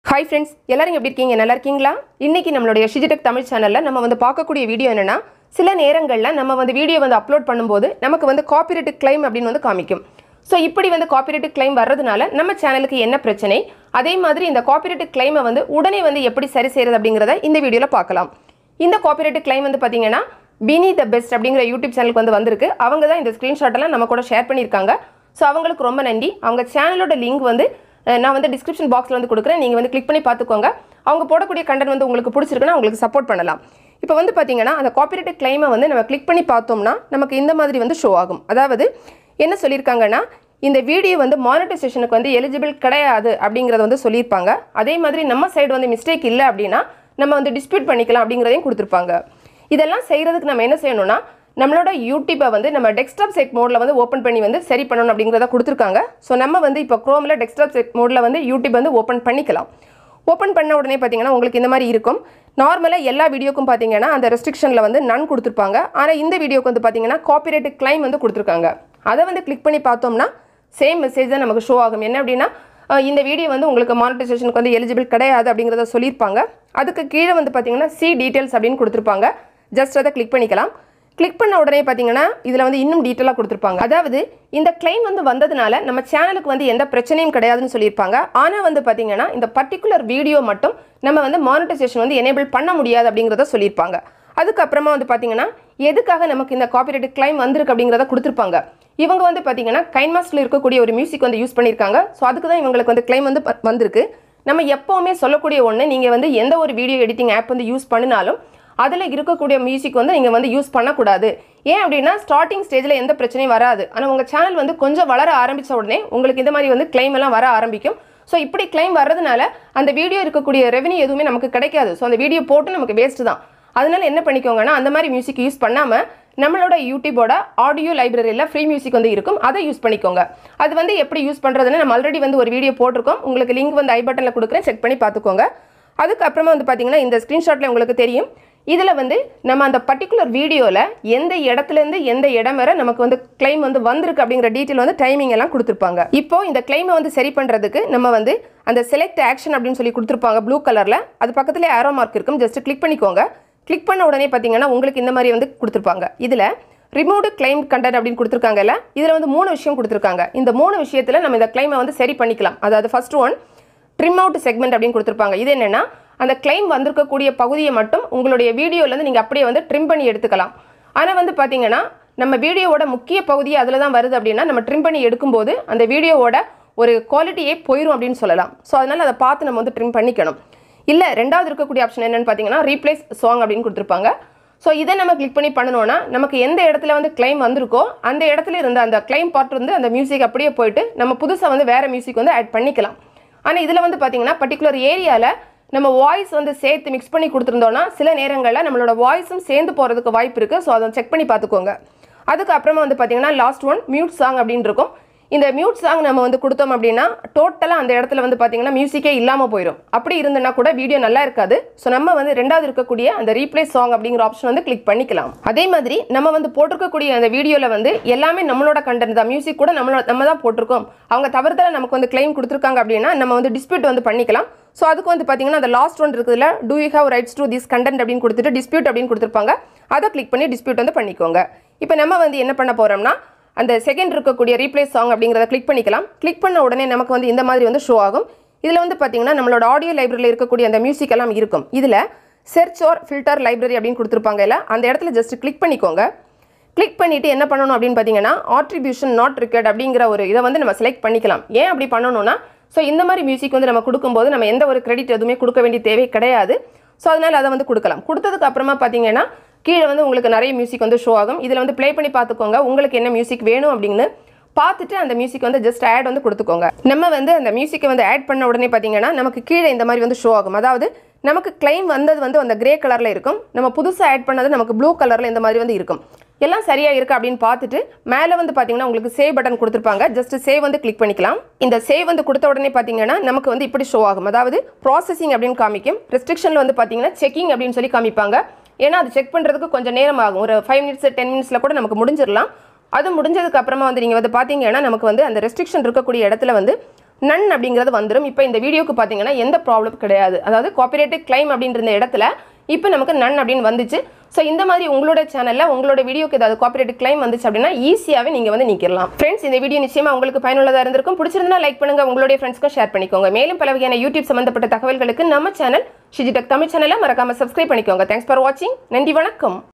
hi friends எல்லாரும் எப்படி இருக்கீங்க நல்லா இருக்கீங்களா இன்னைக்கு நம்மளுடைய ஷிஜிடெக் தமிழ் சேனலில் நம்ம வந்து பார்க்கக்கூடிய வீடியோ என்னன்னா சில நேரங்களில் நம்ம வந்து வீடியோ வந்து அப்லோட் பண்ணும்போது நமக்கு வந்து காப்பிரைட் கிளைம் அப்படின்னு வந்து காமிக்கும் ஸோ இப்படி வந்து காப்பிரைட் கிளைம் வர்றதுனால நம்ம சேனலுக்கு என்ன பிரச்சனை அதே மாதிரி இந்த காப்பிரைட் கிளைமை வந்து உடனே வந்து எப்படி சரி செய்யறது அப்படிங்கிறத இந்த வீடியோவில் பார்க்கலாம் இந்த காப்பிரைட் கிளைம் வந்து பார்த்தீங்கன்னா பினி த பெஸ்ட் அப்படிங்கிற யூடியூப் சேனலுக்கு வந்து வந்திருக்கு அவங்க தான் இந்த ஸ்க்ரீன்ஷாட் எல்லாம் நம்ம கூட ஷேர் பண்ணியிருக்காங்க ஸோ அவங்களுக்கு ரொம்ப நன்றி அவங்க சேனலோட லிங்க் வந்து அஹ், நான் வந்து டிஸ்கிரிப்ஷன் பாக்ஸில் வந்து கொடுக்குறேன் நீங்கள் வந்து கிளிக் பண்ணி பார்த்துக்கோங்க அவங்க போடக்கூடிய கண்டென்ட் வந்து உங்களுக்கு பிடிச்சிருக்குன்னா உங்களுக்கு சப்போர்ட் பண்ணலாம் இப்போ வந்து பார்த்தீங்கன்னா அந்த காப்பிரைட் கிளைமை வந்து நம்ம கிளிக் பண்ணி பார்த்தோம்னா நமக்கு இந்த மாதிரி வந்து ஷோ ஆகும் அதாவது என்ன சொல்லியிருக்காங்கன்னா இந்த வீடியோ வந்து மானிட்டைசேஷனுக்கு வந்து எலிஜிபிள் கிடையாது அப்படிங்கிறத வந்து சொல்லியிருப்பாங்க அதே மாதிரி நம்ம சைடு வந்து மிஸ்டேக் இல்லை அப்படின்னா நம்ம வந்து டிஸ்பியூட் பண்ணிக்கலாம் அப்படிங்கிறதையும் கொடுத்துருப்பாங்க இதெல்லாம் செய்கிறதுக்கு நம்ம என்ன செய்யணும்னா நம்மளோட யூடியூப்பை வந்து நம்ம டெஸ்க்டாப் செட் மோடில் வந்து ஓப்பன் பண்ணி வந்து சரி பண்ணணும் அப்படிங்கிறத கொடுத்துருக்காங்க ஸோ நம்ம வந்து இப்போ க்ரோமில் டெஸ்க்டாப் செட் மோடில் வந்து யூடியூப் வந்து ஓப்பன் பண்ணிக்கலாம் ஓப்பன் பண்ண உடனே பார்த்தீங்கன்னா உங்களுக்கு இந்த மாதிரி இருக்கும் நார்மலாக எல்லா வீடியோக்கும் பார்த்தீங்கன்னா அந்த ரெஸ்ட்ரிக்ஷனில் வந்து நன் கொடுத்துருப்பாங்க ஆனால் இந்த வீடியோக்கு வந்து பார்த்தீங்கன்னா காப்பிரைட் கிளைம் வந்து கொடுத்துருக்காங்க அதை வந்து கிளிக் பண்ணி பார்த்தோம்னா சேம் மெசேஜ் தான் நமக்கு ஷோ ஆகும் என்ன அப்படின்னா அஹ், இந்த வீடியோ வந்து உங்களுக்கு மானிட்டைசேஷனுக்கு வந்து எலிஜிபிள் கிடையாது அப்படிங்கிறத சொல்லியிருப்பாங்க அதுக்கு கீழே வந்து பார்த்தீங்கன்னா சி டீட்டெயில்ஸ் அப்படின்னு கொடுத்துருப்பாங்க ஜஸ்ட் அதை கிளிக் பண்ணிக்கலாம் கிளிக் பண்ண உடனே பார்த்தீங்கன்னா இதில் வந்து இன்னும் டீட்டெயிலாக கொடுத்துருப்பாங்க அதாவது இந்த claim வந்து வந்ததுனால நம்ம சேனலுக்கு வந்து எந்த பிரச்சனையும் கிடையாதுன்னு சொல்லியிருப்பாங்க ஆனால் வந்து பார்த்தீங்கன்னா இந்த பர்டிகுலர் வீடியோ மட்டும் நம்ம வந்து மானிட்டைசேஷன் வந்து எனேபிள் பண்ண முடியாது அப்படிங்கிறத சொல்லியிருப்பாங்க அதுக்கப்புறமா வந்து பார்த்தீங்கன்னா எதுக்காக நமக்கு இந்த காப்பிரைட் கிளைம் வந்திருக்கு அப்படிங்கிறத கொடுத்துருப்பாங்க இவங்க வந்து பார்த்தீங்கன்னா கைன்மாஸ்டில் இருக்கக்கூடிய ஒரு மியூசிக் வந்து யூஸ் பண்ணியிருக்காங்க ஸோ அதுக்கு தான் இவங்களுக்கு வந்து கிளைம் வந்து ப- வந்திருக்கு நம்ம எப்போவுமே சொல்லக்கூடிய ஒன்று நீங்கள் வந்து எந்த ஒரு வீடியோ எடிட்டிங் ஆப் வந்து யூஸ் பண்ணினாலும் அதில் இருக்கக்கூடிய மியூசிக் வந்து நீங்கள் வந்து யூஸ் பண்ணக்கூடாது ஏன் அப்படின்னா ஸ்டார்டிங் ஸ்டேஜில் எந்த பிரச்சனையும் வராது ஆனால் உங்கள் சேனல் வந்து கொஞ்சம் வளர ஆரம்பித்த உடனே உங்களுக்கு இந்த மாதிரி வந்து claim எல்லாம் வர ஆரம்பிக்கும் ஸோ இப்படி claim வர்றதுனால அந்த வீடியோ இருக்கக்கூடிய ரெவன்யூ எதுவுமே நமக்கு கிடைக்காது ஸோ அந்த வீடியோ போட்டு நமக்கு வேஸ்ட் தான் அதனால என்ன பண்ணிக்கோங்கன்னா அந்த மாதிரி மியூசிக் யூஸ் பண்ணாமல் நம்மளோட யூடியூபோட ஆடியோ லைப்ரரியில் ஃப்ரீ மியூசிக் வந்து இருக்கும் அதை யூஸ் பண்ணிக்கோங்க அது வந்து எப்படி யூஸ் பண்ணுறதுன்னு நம்ம ஆல்ரெடி வந்து ஒரு வீடியோ போட்டிருக்கோம் உங்களுக்கு லிங்க் வந்து ஐ பட்டனில் கொடுக்குறேன் செக் பண்ணி பார்த்துக்கோங்க அதுக்கப்புறமா வந்து பார்த்தீங்கன்னா இந்த ஸ்க்ரீன்ஷாட்டில் உங்களுக்கு தெரியும் இதில் வந்து நம்ம அந்த பர்டிகுலர் வீடியோவில் எந்த இடத்துலேருந்து எந்த இடம் வரை நமக்கு வந்து claim வந்து வந்திருக்கு அப்படிங்கிற டீட்டெயில் வந்து டைமிங் எல்லாம் கொடுத்துருப்பாங்க இப்போ இந்த claim வந்து சரி பண்ணுறதுக்கு நம்ம வந்து அந்த செலக்ட் ஆக்ஷன் அப்படின்னு சொல்லி கொடுத்துருப்பாங்க ப்ளூ கலரில் அது பக்கத்தில் ஆரோ மார்க் இருக்கும் ஜஸ்ட் கிளிக் பண்ணிக்கோங்க கிளிக் பண்ண உடனே பார்த்தீங்கன்னா உங்களுக்கு இந்த மாதிரி வந்து கொடுத்துருப்பாங்க இதில் ரிமூவ்டு claim கண்டென்ட் அப்படின்னு கொடுத்துருக்காங்கல்ல இதில் வந்து மூணு விஷயம் கொடுத்துருக்காங்க இந்த மூணு விஷயத்தில் நம்ம இந்த claim-அ வந்து சரி பண்ணிக்கலாம் அதாவது first one trim out segment அப்படின்னு கொடுத்துருப்பாங்க இது என்னன்னா அந்த claim வந்திருக்கக்கூடிய பகுதியை மட்டும் உங்களுடைய வீடியோலேருந்து நீங்கள் அப்படியே வந்து ட்ரிம் பண்ணி எடுத்துக்கலாம் ஆனால் வந்து பார்த்தீங்கன்னா நம்ம வீடியோவோட முக்கிய பகுதி அதில் தான் வருது அப்படின்னா நம்ம ட்ரிம் பண்ணி எடுக்கும்போது அந்த வீடியோவோட ஒரு குவாலிட்டியே போயிடும் அப்படின்னு சொல்லலாம் ஸோ அதனால் அதை பார்த்து நம்ம வந்து ட்ரிம் பண்ணிக்கணும் இல்லை ரெண்டாவது இருக்கக்கூடிய ஆப்ஷன் என்னன்னு பார்த்தீங்கன்னா ரீப்ளேஸ் சாங் அப்படின்னு கொடுத்துருப்பாங்க ஸோ இதை நம்ம கிளிக் பண்ணி பண்ணணும்னா நமக்கு எந்த இடத்துல வந்து claim வந்திருக்கோ அந்த இடத்துல இருந்த அந்த claim பார்ட் வந்து அந்த மியூசிக் அப்படியே போயிட்டு நம்ம புதுசாக வந்து வேறு மியூசிக் வந்து ஆட் பண்ணிக்கலாம் ஆனால் இதில் வந்து பார்த்தீங்கன்னா பர்டிகுலர் ஏரியாவில் நம்ம வாய்ஸ் வந்து சேர்த்து மிக்ஸ் பண்ணி கொடுத்துருந்தோம்னா சில நேரங்களில் நம்மளோட வாய்ஸும் சேர்ந்து போகிறதுக்கு வாய்ப்பு இருக்குது ஸோ அதை செக் பண்ணி பார்த்துக்கோங்க அதுக்கு அப்புறமா வந்து பார்த்தீங்கன்னா லாஸ்ட் ஒன் மியூட் சாங் அப்படின்னு இருக்கும் இந்த மியூட் சாங் நம்ம வந்து கொடுத்தோம் அப்படின்னா டோட்டலாக அந்த இடத்துல வந்து பார்த்தீங்கன்னா மியூசிக்கே இல்லாமல் போயிடும் அப்படி இருந்ததுன்னா கூட வீடியோ நல்லா இருக்காது ஸோ நம்ம வந்து ரெண்டாவது இருக்கக்கூடிய அந்த ரீப்ளேஸ் சாங் அப்படிங்கிற ஆப்ஷன் வந்து கிளிக் பண்ணிக்கலாம் அதே மாதிரி நம்ம வந்து போட்டிருக்கக்கூடிய அந்த வீடியோவில் வந்து எல்லாமே நம்மளோட கண்டென்ட் தான் மியூசிக் கூட நம்மளோட நம்ம தான் போட்டிருக்கோம் அவங்க தவறுதல நமக்கு வந்து claim கொடுத்துருக்காங்க அப்படின்னா நம்ம வந்து டிஸ்பியூட் வந்து பண்ணிக்கலாம் ஸோ அதுக்கு வந்து பார்த்தீங்கன்னா அந்த லாஸ்ட் ஒன் இருக்குதுல do you have rights to this content அப்படின்னு கொடுத்துட்டு டிஸ்பியூட் அப்படின்னு கொடுத்துருப்பாங்க அதை கிளிக் பண்ணி டிஸ்பியூட் வந்து பண்ணிக்கோங்க இப்போ நம்ம வந்து என்ன பண்ண போகிறோம்னா அந்த செகண்ட் இருக்கக்கூடிய ரீப்ளேஸ் சாங் அப்படிங்கிறத கிளிக் பண்ணிக்கலாம் கிளிக் பண்ண உடனே நமக்கு வந்து இந்த மாதிரி வந்து ஷோ ஆகும் இதில் வந்து பார்த்தீங்கன்னா நம்மளோட ஆடியோ லைப்ரரியில் இருக்கக்கூடிய அந்த மியூசிக் எல்லாம் இருக்கும் இதில் செர்ச் ஆர் ஃபில்டர் லைப்ரரி அப்படின்னு கொடுத்துருப்பாங்க இல்லை அந்த இடத்துல ஜஸ்ட் கிளிக் பண்ணிக்கோங்க கிளிக் பண்ணிவிட்டு என்ன பண்ணணும் அப்படின்னு பார்த்தீங்கன்னா ஆட்ரிபியூஷன் நாட் ரிக்கர்ட் அப்படிங்கிற ஒரு இதை வந்து நம்ம செலக்ட் பண்ணிக்கலாம் ஏன் அப்படி பண்ணணும்னா ஸோ இந்த மாதிரி மியூசிக் வந்து நம்ம கொடுக்கும்போது நம்ம எந்த ஒரு கிரெடிட் எதுவுமே கொடுக்க வேண்டிய தேவை கிடையாது ஸோ அதனால் அதை வந்து கொடுக்கலாம் கொடுத்ததுக்கு அப்புறமா பார்த்தீங்கன்னா கீழே வந்து உங்களுக்கு நிறைய மியூசிக் வந்து ஷோ ஆகும் இதில் வந்து ப்ளே பண்ணி பார்த்துக்கோங்க உங்களுக்கு என்ன மியூசிக் வேணும் அப்படின்னு பார்த்துட்டு அந்த மியூசிக் வந்து ஜஸ்ட் ஆட் வந்து கொடுத்துக்கோங்க நம்ம வந்து அந்த மியூசிக்கை வந்து ஆட் பண்ண உடனே பார்த்தீங்கன்னா நமக்கு கீழே இந்த மாதிரி வந்து ஷோ ஆகும் அதாவது நமக்கு claim வந்தது வந்து அந்த கிரே கலரில் இருக்கும் நம்ம புதுசாக ஆட் பண்ணது நமக்கு ப்ளூ கலரில் இந்த மாதிரி வந்து இருக்கும் எல்லாம் சரியா இருக்கு அப்படின்னு பார்த்துட்டு மேலே வந்து பார்த்தீங்கன்னா உங்களுக்கு சேவ் பட்டன் கொடுத்துருப்பாங்க ஜஸ்ட் சேவ் வந்து கிளிக் பண்ணிக்கலாம் இந்த சேவ் வந்து கொடுத்த உடனே பார்த்தீங்கன்னா நமக்கு வந்து இப்படி ஷோ ஆகும் அதாவது ப்ராசஸிங் அப்படின்னு காமிக்கும் ரெஸ்ட்ரிக்ஷனில் வந்து பார்த்தீங்கன்னா செக்கிங் அப்படின்னு சொல்லி காமிப்பாங்க ஏன்னா அது செக் பண்ணுறதுக்கு கொஞ்சம் நேரம் ஆகும் ஒரு ஃபைவ் மினிட்ஸ் டென் மினிட்ஸில் கூட நமக்கு முடிஞ்சிடலாம் அது முடிஞ்சதுக்கு அப்புறமா வந்து நீங்கள் வந்து பார்த்தீங்கன்னா நமக்கு வந்து அந்த ரெஸ்ட்ரிக்ஷன் இருக்கக்கூடிய இடத்துல வந்து நன் அப்படிங்கிறது வந்துடும் இப்போ இந்த வீடியோக்கு பார்த்தீங்கன்னா எந்த ப்ராப்ளம் கிடையாது அதாவது காப்பிரைட் கிளைம் அப்படின்ற இந்த இடத்துல இப்போ நமக்கு நன் அப்படின்னு வந்துச்சு ஸோ இந்த மாதிரி உங்களோட சேனலில் உங்களோட வீடியோக்கு ஏதாவது காப்பிரைட் கிளைம் வந்துச்சு அப்படின்னா ஈஸியாகவே நீங்கள் வந்து நீக்கிடலாம் ஃப்ரெண்ட்ஸ் இந்த வீடியோ நிச்சயமாக உங்களுக்கு பயனுள்ளதாக இருந்திருக்கும் பிடிச்சிருந்தா லைக் பண்ணுங்க உங்களுடைய ஃப்ரெண்ட்ஸ்க்கும் ஷேர் பண்ணிக்கோங்க மேலும் பல வகையான யூடியூப் சம்மந்தப்பட்ட தகவல்களுக்கு நம்ம சேனல் ஷிஜிடெக் தமிழ் சேனலை மறக்காம சப்ஸ்கிரைப் பண்ணிக்கோங்க தேங்க்ஸ் ஃபார் வாட்சிங் நன்றி வணக்கம்